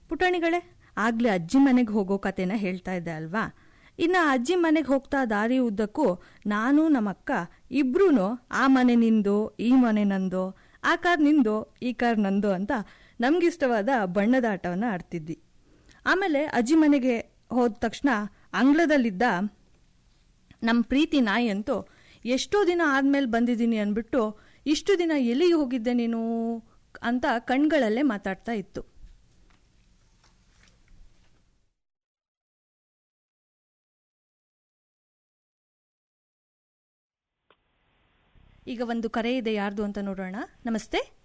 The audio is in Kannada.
ಪುಟಾಣಿಗಳೇ ಆಗ್ಲೇ ಅಜ್ಜಿ ಮನೆಗೆ ಹೋಗೋ ಕತೆನ ಹೇಳ್ತಾ ಇದ್ದೆ ಅಲ್ವಾ ಇನ್ನು ಅಜ್ಜಿ ಮನೆಗೆ ಹೋಗ್ತಾ ದಾರಿ ಉದ್ದಕ್ಕೂ ನಾನು ನಮ್ಮಕ್ಕ ಇಬ್ರೂ ಆ ಮನೆ ನಿಂದು ಈ ಮನೆ ನಂದು ಆ ಕಾರ್ ನಿಂದು ಈ ಕಾರ್ ನಂದು ಅಂತ ನಮ್ಗಿಷ್ಟವಾದ ಬಣ್ಣದ ಆಟವನ್ನು ಆಡ್ತಿದ್ವಿ ಆಮೇಲೆ ಅಜ್ಜಿ ಮನೆಗೆ ಹೋದ ತಕ್ಷಣ ಅಂಗಳದಲ್ಲಿದ್ದ ನಮ್ಮ ಪ್ರೀತಿ ನಾಯಿ ಅಂತೂ ಎಷ್ಟೋ ದಿನ ಆದ್ಮೇಲೆ ಬಂದಿದ್ದೀನಿ ಅಂದ್ಬಿಟ್ಟು ಇಷ್ಟು ದಿನ ಎಲ್ಲಿಗೆ ಹೋಗಿದ್ದೆ ನೀನು ಅಂತ ಕಣ್ಗಳಲ್ಲೇ ಮಾತಾಡ್ತಾ ಇತ್ತು ಈಗ ಒಂದು ಕರೆ ಇದೆ ಯಾರ್ದು ಅಂತ ನೋಡೋಣ ನಮಸ್ತೆ